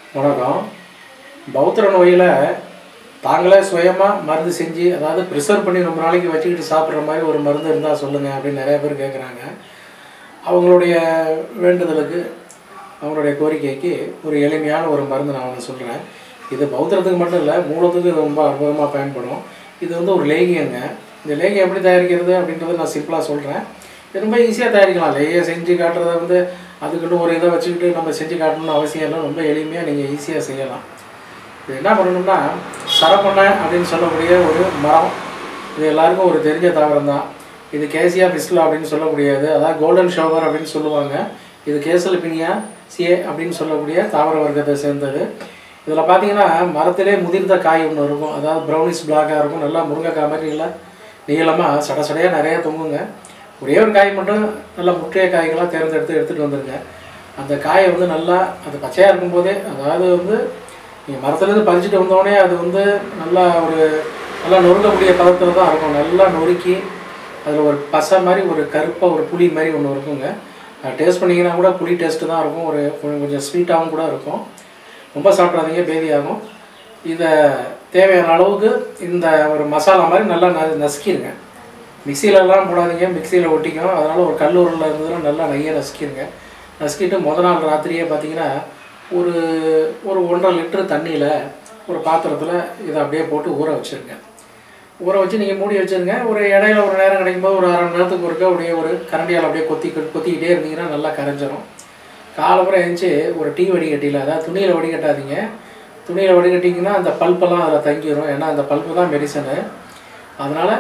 வணக்கம் பௌத்திர நோயில் தாங்களே சுயமாக மருந்து செஞ்சு அதாவது ப்ரிசர்வ் பண்ணி ரொம்ப நாளைக்கு வச்சுக்கிட்டு சாப்பிட்ற மாதிரி ஒரு மருந்து இருந்தால் சொல்லுங்கள் அப்படின்னு நிறைய பேர் கேட்குறாங்க அவங்களுடைய வேண்டுதலுக்கு அவங்களுடைய கோரிக்கைக்கு ஒரு எளிமையான ஒரு மருந்து நான் ஒன்று சொல்கிறேன் இது பௌத்திரத்துக்கு மட்டும் இல்லை மூலத்துக்கு இது ரொம்ப அற்புதமாக பயன்படும் இது வந்து ஒரு லேகியங்க இந்த லேகியம் எப்படி தயாரிக்கிறது அப்படின்றத நான் சிம்பிளாக சொல்கிறேன் இது ரொம்ப ஈஸியாக தயாரிக்கலாம் லேகியம் செஞ்சு காட்டுறத வந்து அதுக்குன்னு ஒரு இதை வச்சுக்கிட்டு நம்ம செஞ்சு காட்டணும்னு அவசியம் இல்லை ரொம்ப எளிமையாக நீங்கள் ஈஸியாக செய்யலாம் இது என்ன பண்ணணும்னா சரப்பண்ணை அப்படின்னு சொல்லக்கூடிய ஒரு மரம் இது எல்லாருக்கும் ஒரு தெரிஞ்ச தாவரம் தான் இது கேசியா பிஸ்லா அப்படின்னு சொல்லக்கூடியது அதாவது கோல்டன் ஷோவர் அப்படின்னு சொல்லுவாங்க இது கேசலபினியா சிஏ அப்படின்னு சொல்லக்கூடிய தாவர வர்க்கத்தை சேர்ந்தது இதில் பார்த்தீங்கன்னா மரத்திலே முதிர்ந்த காய் ஒன்று இருக்கும் அதாவது ப்ரௌனிஷ் பிளாக்காக இருக்கும் நல்லா முருங்கைக்காய் மாதிரி நல்லா நீளமாக சட சடையாக நிறைய தொங்குங்க ஒரே ஒரு காய் மட்டும் நல்லா முற்றைய காய்களாக தேர்ந்தெடுத்து எடுத்துகிட்டு வந்துருங்க அந்த காயை வந்து நல்லா அது பச்சையாக இருக்கும்போதே அதாவது வந்து நீங்கள் மரத்துலேருந்து பறிச்சுட்டு வந்தோடனே அது வந்து நல்லா ஒரு நல்லா நொறுக்கக்கூடிய பதத்தில் தான் இருக்கும் நல்லா நொறுக்கி அதில் ஒரு பசை மாதிரி ஒரு கருப்பாக ஒரு புளி மாதிரி ஒன்று இருக்குங்க டேஸ்ட் பண்ணிங்கன்னா கூட புளி டேஸ்ட்டு தான் இருக்கும் ஒரு கொஞ்சம் கொஞ்சம் ஸ்வீட்டாகவும் கூட இருக்கும் ரொம்ப சாப்பிட்றாதீங்க பேதி ஆகும் இதை தேவையான அளவுக்கு இந்த ஒரு மசாலா மாதிரி நல்லா ந நசுக்கிடுங்க மிக்சியிலலாம் போடாதீங்க மிக்சியில் ஒட்டிக்கும் அதனால் ஒரு கல்லூரில் இருந்ததுன்னா நல்லா நெய்யை நசுக்கிடுங்க நசுக்கிட்டு முத நாள் ராத்திரியே பார்த்தீங்கன்னா ஒரு ஒரு ஒன்றரை லிட்டர் தண்ணியில் ஒரு பாத்திரத்தில் இதை அப்படியே போட்டு ஊற வச்சுருங்க ஊற வச்சு நீங்கள் மூடி வச்சுருங்க ஒரு இடையில ஒரு நேரம் கிடைக்கும்போது ஒரு அரை மணி நேரத்துக்கு ஒருக்க அப்படியே ஒரு கரண்டியால் அப்படியே கொத்தி கொத்திக்கிட்டே இருந்தீங்கன்னா நல்லா கரைஞ்சிரும் காலப்புறம் எழுந்துச்சு ஒரு டீ வடிகட்டியில் அதாவது துணியில் வடிகட்டாதீங்க துணியில் வடிகட்டிங்கன்னா அந்த பல்பெல்லாம் அதில் தங்கிடும் ஏன்னா அந்த பல்ப்பு தான் மெடிசனு அதனால்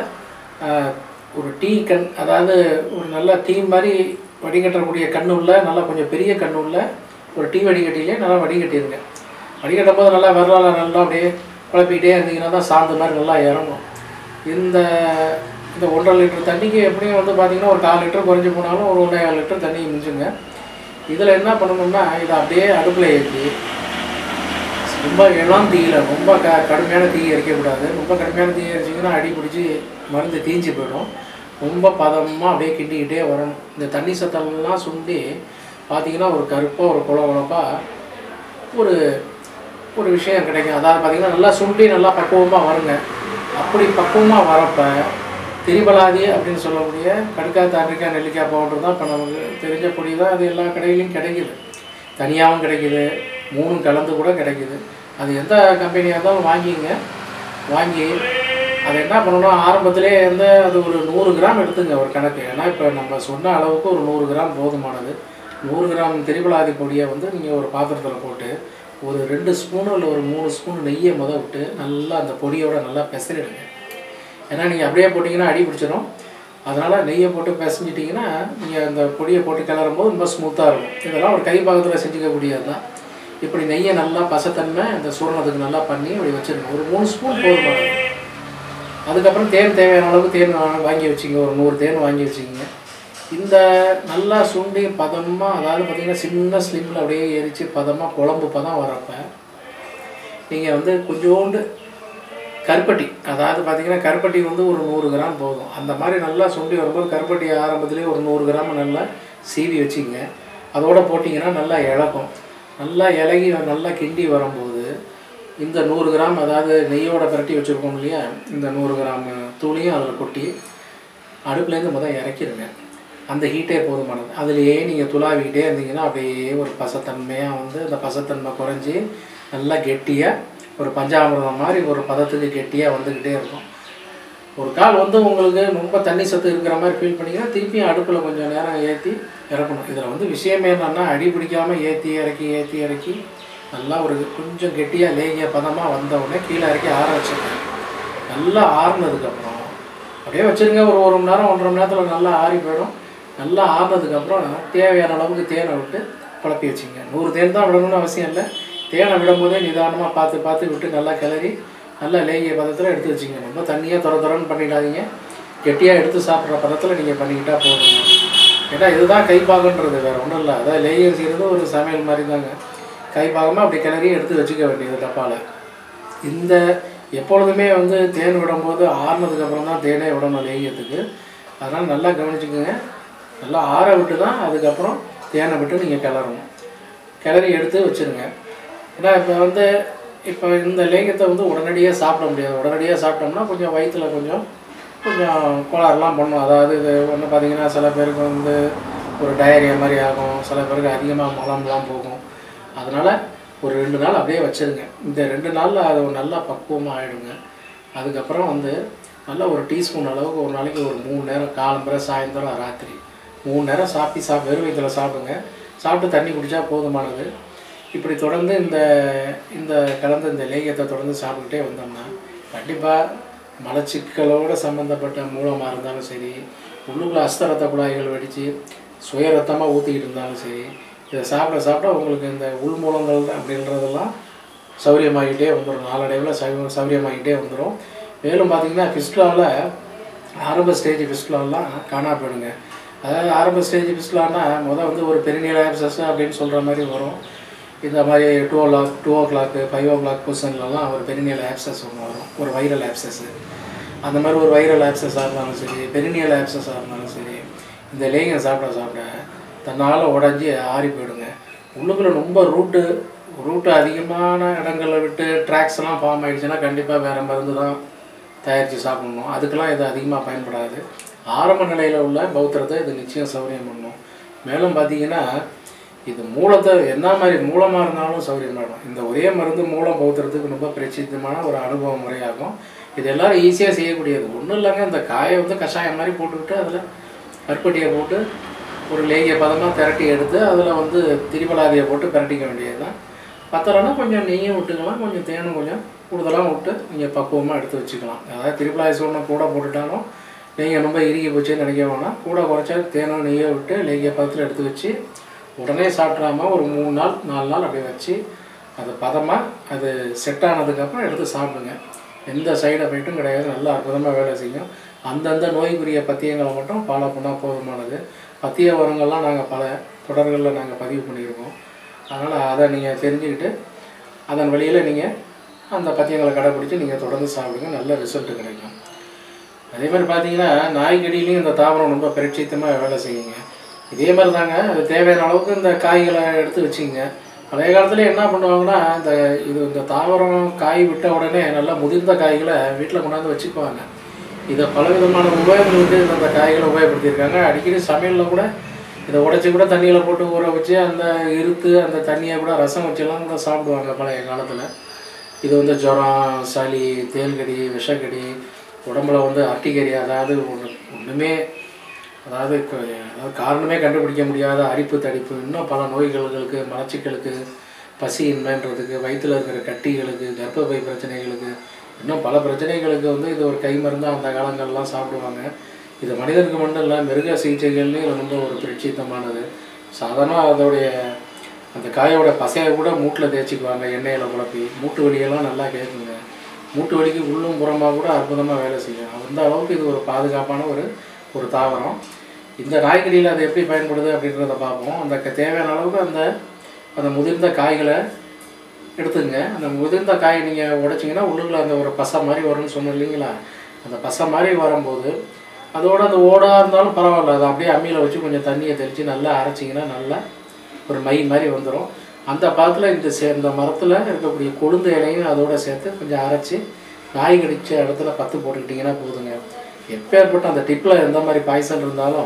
ஒரு டீ கண் அதாவது ஒரு நல்ல டீ மாதிரி வடிகட்டக்கூடிய கண்ணு உள்ள நல்லா கொஞ்சம் பெரிய கண்ணு உள்ள ஒரு டீ வடிகட்டிலே நல்லா வடிகட்டிடுங்க வடிகட்டும் போது நல்லா விரலால் நல்லா அப்படியே குழப்பிக்கிட்டே இருந்தீங்கன்னா தான் சாந்து மாதிரி நல்லா இறங்கும் இந்த இந்த ஒன்றரை லிட்டர் தண்ணிக்கு எப்படியும் வந்து பார்த்தீங்கன்னா ஒரு கால் லிட்டர் குறைஞ்சி போனாலும் ஒரு ஒன்றே கால் லிட்டர் தண்ணி மிஞ்சுங்க இதில் என்ன பண்ணணும்னா இதை அப்படியே அடுப்பில் ஏற்றி ரொம்ப இளம் தீயில ரொம்ப க கடுமையான தீ எரிக்கக்கூடாது ரொம்ப கடுமையான தீ எரிச்சிங்கன்னா அடி பிடிச்சி மருந்து தீஞ்சு போயிடும் ரொம்ப பதமாக அப்படியே கிண்டிக்கிட்டே வரணும் இந்த தண்ணி சத்தம்லாம் சுண்டி பார்த்தீங்கன்னா ஒரு கருப்பாக ஒரு குள குழப்பாக ஒரு ஒரு விஷயம் கிடைக்கும் அதாவது பார்த்தீங்கன்னா நல்லா சுண்டி நல்லா பக்குவமாக வருங்க அப்படி பக்குவமாக வரப்போ திரிபலாதி அப்படின்னு சொல்லக்கூடிய கடுக்காய் தாண்டிக்காய் நெல்லிக்காய் பவுடர் தான் இப்போ நமக்கு தெரிஞ்ச பொடி தான் அது எல்லா கடையிலையும் கிடைக்குது தனியாகவும் கிடைக்குது மூணும் கலந்து கூட கிடைக்குது அது எந்த கம்பெனியாக இருந்தாலும் வாங்கிங்க வாங்கி அதை என்ன பண்ணணும் ஆரம்பத்திலே வந்து அது ஒரு நூறு கிராம் எடுத்துங்க ஒரு கணக்கு ஏன்னா இப்போ நம்ம சொன்ன அளவுக்கு ஒரு நூறு கிராம் போதுமானது நூறு கிராம் திரிபலாதி பொடியை வந்து நீங்கள் ஒரு பாத்திரத்தில் போட்டு ஒரு ரெண்டு ஸ்பூனு இல்லை ஒரு மூணு ஸ்பூன் நெய்யை முத விட்டு நல்லா அந்த பொடியோட நல்லா பெசரிடுங்க ஏன்னா நீங்கள் அப்படியே போட்டிங்கன்னா அடி பிடிச்சிடும் அதனால் நெய்யை போட்டு பிசைஞ்சிட்டிங்கன்னா நீங்கள் அந்த பொடியை போட்டு கிளறும் போது ரொம்ப ஸ்மூத்தாக இருக்கும் இதெல்லாம் ஒரு கை பாகத்தில் செஞ்சுக்கக்கூடியது தான் இப்படி நெய்யை நல்லா பசத்தன்மை அந்த சூரணத்துக்கு நல்லா பண்ணி அப்படி வச்சுருங்க ஒரு மூணு ஸ்பூன் போதுமானது அதுக்கப்புறம் தேன் தேவையான அளவுக்கு தேன் வா- வாங்கி வச்சுங்க ஒரு நூறு தேன் வாங்கி வச்சுக்கிங்க இந்த நல்லா சுண்டி பதமாக அதாவது பார்த்திங்கன்னா சின்ன ஸ்லிம்மில் அப்படியே எரித்து பதமாக குழம்பு பதம் வரப்போ நீங்கள் வந்து கொஞ்சோண்டு கருப்பட்டி அதாவது பார்த்தீங்கன்னா கருப்பட்டி வந்து ஒரு நூறு கிராம் போதும் அந்த மாதிரி நல்லா சுண்டி வரும்போது கருப்பட்டி ஆரம்பத்திலே ஒரு நூறு கிராம் நல்லா சீவி வச்சுங்க அதோட போட்டிங்கன்னா நல்லா இழக்கும் நல்லா இலகி நல்லா கிண்டி வரும்போது இந்த நூறு கிராம் அதாவது நெய்யோட பிரட்டி வச்சுருக்கோம் இல்லையா இந்த நூறு கிராம் தூளையும் அதில் கொட்டி அடுப்புலேருந்து முதல் இறக்கிடுங்க அந்த ஹீட்டே போதுமானது அதுலேயே நீங்கள் துளாவிக்கிட்டே இருந்தீங்கன்னா அப்படியே ஒரு பசத்தன்மையாக வந்து அந்த பசத்தன்மை குறைஞ்சி நல்லா கெட்டியாக ஒரு பஞ்சாமிர்தம் மாதிரி ஒரு பதத்துக்கு கெட்டியாக வந்துக்கிட்டே இருக்கும் ஒரு கால் வந்து உங்களுக்கு ரொம்ப தண்ணி சத்து இருக்கிற மாதிரி ஃபீல் பண்ணிங்கன்னா திருப்பியும் அடுப்பில் கொஞ்சம் நேரம் ஏற்றி இறக்கணும் இதில் வந்து விஷயம் என்னன்னா அடி பிடிக்காமல் ஏற்றி இறக்கி ஏற்றி இறக்கி நல்லா ஒரு கொஞ்சம் கெட்டியாக லேகிய பதமாக வந்த உடனே கீழே இறக்கி ஆற வச்சுருங்க நல்லா ஆறுனதுக்கப்புறம் அப்படியே வச்சுருங்க ஒரு ஒரு மணி நேரம் ஒன்றரை மணி நேரத்தில் நல்லா ஆறி போயிடும் நல்லா ஆறுனதுக்கப்புறம் தேவையான அளவுக்கு தேனை விட்டு குழப்பி வச்சுங்க நூறு தேன் தான் விடணும்னு அவசியம் இல்லை தேனை விடும்போதே நிதானமாக பார்த்து பார்த்து விட்டு நல்லா கிளறி நல்லா லேகிய பதத்தில் எடுத்து வச்சுங்க ரொம்ப தண்ணியாக துற துறன்னு பண்ணிடாதீங்க கெட்டியாக எடுத்து சாப்பிட்ற பதத்தில் நீங்கள் பண்ணிக்கிட்டா போதும் ஏன்னா இதுதான் கைப்பாகன்றது வேறு ஒன்றும் இல்லை அதாவது லேகியம் செய்கிறது ஒரு சமையல் மாதிரி தாங்க கைப்பாகமாக அப்படி கிளறி எடுத்து வச்சுக்க வேண்டியது டப்பாவில் இந்த எப்பொழுதுமே வந்து தேன் விடும்போது ஆறுனதுக்கு அப்புறம் தான் தேனே விடணும் லேகியத்துக்கு அதனால் நல்லா கவனிச்சுக்கோங்க நல்லா ஆற விட்டு தான் அதுக்கப்புறம் தேனை விட்டு நீங்கள் கிளறணும் கிளறி எடுத்து வச்சுருங்க ஏன்னா இப்போ வந்து இப்போ இந்த லேகியத்தை வந்து உடனடியாக சாப்பிட முடியாது உடனடியாக சாப்பிட்டோம்னா கொஞ்சம் வயிற்றுல கொஞ்சம் கொஞ்சம் கோளாறுலாம் பண்ணும் அதாவது இது ஒன்று பார்த்தீங்கன்னா சில பேருக்கு வந்து ஒரு டயரியா மாதிரி ஆகும் சில பேருக்கு அதிகமாக மலம்லாம் போகும் அதனால் ஒரு ரெண்டு நாள் அப்படியே வச்சுருங்க இந்த ரெண்டு நாளில் அது ஒரு நல்லா பக்குவமாக ஆகிடுங்க அதுக்கப்புறம் வந்து நல்லா ஒரு டீஸ்பூன் அளவுக்கு ஒரு நாளைக்கு ஒரு மூணு நேரம் காலம்பரை சாயந்தரம் ராத்திரி மூணு நேரம் சாப்பிட்டு சாப் வெறும் வயிற்றுல சாப்பிடுங்க சாப்பிட்டு தண்ணி குடித்தா போதுமானது இப்படி தொடர்ந்து இந்த இந்த கலந்த இந்த லேகியத்தை தொடர்ந்து சாப்பிட்டுட்டே வந்தோம்னா கண்டிப்பாக மலச்சிக்கலோடு சம்மந்தப்பட்ட மூலமாக இருந்தாலும் சரி உள்ளுக்குள்ள அஸ்தரத்த குழாய்கள் வெடித்து சுய ரத்தமாக ஊற்றிக்கிட்டு இருந்தாலும் சரி இதை சாப்பிட சாப்பிட உங்களுக்கு இந்த உள்மூலங்கள் அப்படின்றதெல்லாம் சௌரியமாகிட்டே வந்துடும் நாளடைவில் சௌ சௌரியமாகிட்டே வந்துடும் மேலும் பார்த்தீங்கன்னா ஃபிஸ்ட்லாவில் ஆரம்ப ஸ்டேஜ் ஃபிஸ்ட்லாலாம் காணா போயிடுங்க அதாவது ஆரம்ப ஸ்டேஜ் ஃபிஸ்ட்லான்னா முதல் வந்து ஒரு பெருநீள ஆப்சஸ் அப்படின்னு சொல்கிற மாதிரி வரும் இந்த மாதிரி two o'clock two o'clock five o'clock பொசிஷன்லலாம் ஒரு பெருநீள ஆப்சஸ் ஒன்று வரும் ஒரு வைரல் ஆப்சஸ் அந்த மாதிரி ஒரு வைரல் ஆப்சஸாக இருந்தாலும் சரி பெருநீள ஆப்சஸாக இருந்தாலும் சரி இந்த லேகியம் சாப்பிட சாப்பிட தன்னால் உடஞ்சி ஆறி போயிடுங்க உள்ளுக்குள்ள ரொம்ப ரூட்டு ரூட்டு அதிகமான இடங்களை விட்டு ட்ராக்ஸ் எல்லாம் ஃபார்ம் ஆயிடுச்சுன்னா கண்டிப்பாக வேறு மருந்து தான் தயாரித்து சாப்பிடணும் அதுக்கெல்லாம் இது அதிகமாக பயன்படாது ஆரம்ப நிலையில் உள்ள பௌத்திரத்தை இது நிச்சயம் சௌரியம் பண்ணும் மேலும் பார்த்தீங்கன்னா இது மூலத்தை என்ன மாதிரி மூலமாக இருந்தாலும் சௌரியமாயிடும் இந்த ஒரே மருந்து மூலம் பௌத்திரத்துக்கு ரொம்ப பிரசித்தமான ஒரு அனுபவ முறையாகும் இது எல்லாரும் ஈஸியாக செய்யக்கூடியது ஒன்றும் இல்லைங்க இந்த காயை வந்து கஷாயம் மாதிரி போட்டுக்கிட்டு அதில் கருப்பட்டியை போட்டு ஒரு லேகிய பதமாக திரட்டி எடுத்து அதில் வந்து திரிபலாதியை போட்டு பிரட்டிக்க வேண்டியது தான் பத்தலைன்னா கொஞ்சம் நெய்யும் விட்டுக்கலாம் கொஞ்சம் தேனும் கொஞ்சம் கூடுதலாக விட்டு நீங்கள் பக்குவமாக எடுத்து வச்சுக்கலாம் அதாவது திரிபலாதி சூழ்நிலை கூட போட்டுட்டாலும் நீங்கள் ரொம்ப இறுகி போச்சுன்னு நினைக்க வேணாம் கூட குறைச்சா தேனும் நெய்யை விட்டு லேகிய பதத்தில் எடுத்து வச்சு உடனே சாப்பிட்றாம ஒரு மூணு நாள் நாலு நாள் அப்படியே வச்சு அது பதமாக அது செட் ஆனதுக்கப்புறம் எடுத்து சாப்பிடுங்க எந்த சைடு எஃபெக்ட்டும் கிடையாது நல்லா அற்புதமாக வேலை செய்யும் அந்தந்த நோய்க்குரிய பத்தியங்களை மட்டும் ஃபாலோ பண்ணால் போதுமானது பத்திய உரங்கள்லாம் நாங்கள் பல தொடர்களில் நாங்கள் பதிவு பண்ணியிருக்கோம் அதனால் அதை நீங்கள் தெரிஞ்சுக்கிட்டு அதன் வழியில் நீங்கள் அந்த பத்தியங்களை கடைப்பிடிச்சி நீங்கள் தொடர்ந்து சாப்பிடுங்க நல்ல ரிசல்ட் கிடைக்கும் அதே மாதிரி பார்த்தீங்கன்னா நாய்க்கடியிலையும் இந்த தாவரம் ரொம்ப பரிட்சித்தமாக வேலை செய்யுங்க இதே மாதிரி தாங்க அது தேவையான அளவுக்கு இந்த காய்களை எடுத்து வச்சுங்க பழைய காலத்துல என்ன பண்ணுவாங்கன்னா இந்த இது இந்த தாவரம் காய் விட்ட உடனே நல்லா முதிர்ந்த காய்களை வீட்டில் கொண்டாந்து வச்சுக்குவாங்க இதை பலவிதமான உபயோகங்களுக்கு இந்த காய்களை உபயோகப்படுத்தியிருக்காங்க அடிக்கடி சமையலில் கூட இதை உடைச்சி கூட தண்ணியில் போட்டு ஊற வச்சு அந்த இருத்து அந்த தண்ணியை கூட ரசம் வச்செல்லாம் கூட சாப்பிடுவாங்க பழைய காலத்தில் இது வந்து ஜுரம் சளி தேல்கடி விஷக்கடி உடம்புல வந்து அட்டிக்கடி அதாவது ஒன்று ஒன்றுமே அதாவது க- அதாவது காரணமே கண்டுபிடிக்க முடியாத அரிப்பு தடிப்பு இன்னும் பல நோய்களுக்கு மலச்சிக்கலுக்கு பசியின்மைன்றதுக்கு வயிற்றில் இருக்கிற கட்டிகளுக்கு கர்ப்பப்பை பிரச்சனைகளுக்கு இன்னும் பல பிரச்சனைகளுக்கு வந்து இது ஒரு கை மருந்தாக அந்த காலங்கள்லாம் சாப்பிடுவாங்க இது மனிதனுக்கு மட்டும் இல்லை மிருக சிகிச்சைகள்லையும் இது ரொம்ப ஒரு பிரட்சித்தமானது சாதாரணமாக அதோடைய அந்த காயோட பசையை கூட மூட்டில் தேய்ச்சிக்குவாங்க எண்ணெயில் குழப்பி மூட்டு வலியெல்லாம் நல்லா கேட்குங்க மூட்டு வலிக்கு உள்ளும் புறமாக கூட அற்புதமாக வேலை செய்யும் அந்த அளவுக்கு இது ஒரு பாதுகாப்பான ஒரு ஒரு தாவரம் இந்த நாய்க்கடியில் அது எப்படி பயன்படுது அப்படின்றத பார்ப்போம் அந்த க- தேவையான அளவுக்கு அந்த அந்த முதிர்ந்த காய்களை எடுத்துங்க அந்த முதிர்ந்த காய் நீங்கள் உடைச்சிங்கன்னா உள்ளுக்குள்ள அந்த ஒரு பசை மாதிரி வரும்னு சொன்னோம் இல்லைங்களா அந்த பசை மாதிரி வரும்போது அதோட அந்த ஓடாக இருந்தாலும் பரவாயில்ல அதை அப்படியே அம்மியில் வச்சு கொஞ்சம் தண்ணியை தெளித்து நல்லா அரைச்சிங்கன்னா நல்லா ஒரு மை மாதிரி வந்துடும் அந்த பாத்தில் இந்த சே இந்த மரத்தில் இருக்கக்கூடிய கொழுந்து இலையும் அதோட சேர்த்து கொஞ்சம் அரைச்சி நாய் கடிச்ச இடத்துல பத்து போட்டுக்கிட்டிங்கன்னா போதுங்க எப்பேற்பட்ட அந்த டிப்பில் எந்த மாதிரி பாய்சன் இருந்தாலும்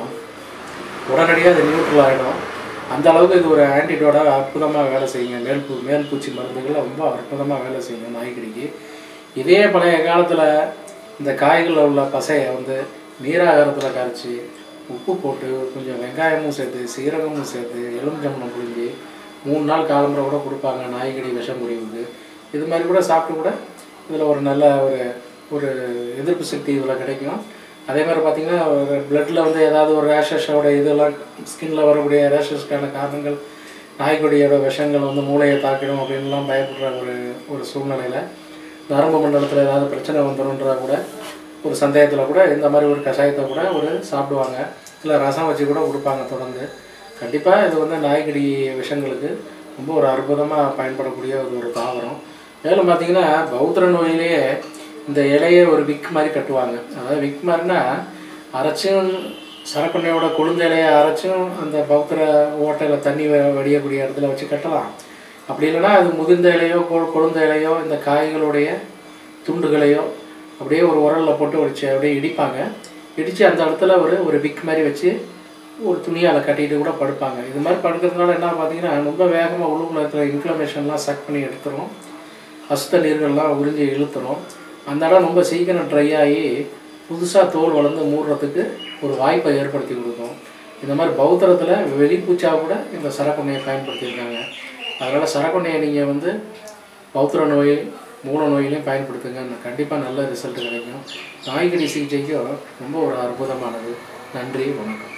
உடனடியாக அது நியூட்ரல் ஆகிடும் அந்த அளவுக்கு இது ஒரு ஆன்டிடோடாக அற்புதமாக வேலை செய்யுங்க மேல் பூ மேல் பூச்சி மருந்துகள் ரொம்ப அற்புதமாக வேலை செய்யும் நாய்க்கடிக்கு இதே பழைய காலத்தில் இந்த காய்களில் உள்ள பசையை வந்து நீராகாரத்தில் கரைச்சி உப்பு போட்டு கொஞ்சம் வெங்காயமும் சேர்த்து சீரகமும் சேர்த்து எலுமிச்சம்பழம் புழிஞ்சு மூணு நாள் காலம்பரை கூட கொடுப்பாங்க நாய்க்கடி விஷம் முறிவுக்கு இது மாதிரி கூட சாப்பிட்டு கூட இதில் ஒரு நல்ல ஒரு ஒரு எதிர்ப்பு சக்தி இதில் கிடைக்கும் அதே மாதிரி பார்த்தீங்கன்னா ஒரு பிளட்டில் வந்து ஏதாவது ஒரு ரேஷஸோட இதெல்லாம் ஸ்கின்ல வரக்கூடிய ரேஷஸ்க்கான காரணங்கள் நாய்க்கொடியோட விஷங்கள் வந்து மூளையை தாக்கிடும் அப்படின்லாம் பயப்படுற ஒரு ஒரு சூழ்நிலையில் நரம்பு மண்டலத்தில் ஏதாவது பிரச்சனை வந்துடும்ன்றா கூட ஒரு சந்தேகத்தில் கூட இந்த மாதிரி ஒரு கஷாயத்தை கூட ஒரு சாப்பிடுவாங்க இல்லை ரசம் வச்சு கூட கொடுப்பாங்க தொடர்ந்து கண்டிப்பாக இது வந்து நாய்க்கடி விஷங்களுக்கு ரொம்ப ஒரு அற்புதமாக பயன்படக்கூடிய ஒரு ஒரு தாவரம் மேலும் பார்த்தீங்கன்னா பௌத்திர நோயிலேயே இந்த இலையை ஒரு விக் மாதிரி கட்டுவாங்க அதாவது விக் மாதிரினா அரைச்சும் சரக்கொண்டையோட கொழுந்த இலையை அரைச்சும் அந்த பௌத்திர ஓட்டையில் தண்ணி வ- வடியக்கூடிய இடத்துல வச்சு கட்டலாம் அப்படி இல்லைன்னா அது முதிர்ந்த இலையோ கொ- கொழுந்த இலையோ இந்த காய்களுடைய துண்டுகளையோ அப்படியே ஒரு உரலில் போட்டு வச்சு அப்படியே இடிப்பாங்க இடித்து அந்த இடத்துல ஒரு ஒரு விக் மாதிரி வச்சு ஒரு துணியால் கட்டிட்டு கூட படுப்பாங்க இது மாதிரி படுக்கிறதுனால என்ன பார்த்தீங்கன்னா ரொம்ப வேகமாக உள்ளுக்குள்ள இருக்கிற இன்ஃப்ளமேஷன்லாம் சக் பண்ணி எடுத்துரும் அசுத்த நீர்கள்லாம் உறிஞ்சி இழுத்துரும் அந்த இடம் ரொம்ப சீக்கிரம் ட்ரை ஆகி புதுசாக தோல் வளர்ந்து மூடுறதுக்கு ஒரு வாய்ப்பை ஏற்படுத்தி கொடுக்கும் இந்த மாதிரி பௌத்தரத்தில் வெளிப்பூச்சா கூட இந்த சரக்கொண்ணையை பயன்படுத்தியிருக்காங்க அதனால் சரக்கொண்ணையை நீங்கள் வந்து பௌத்திர நோய் மூல நோயிலையும் பயன்படுத்துங்க கண்டிப்பாக நல்ல ரிசல்ட் கிடைக்கும் நாய்க்கடி சிகிச்சைக்கும் ரொம்ப ஒரு அற்புதமானது நன்றி வணக்கம்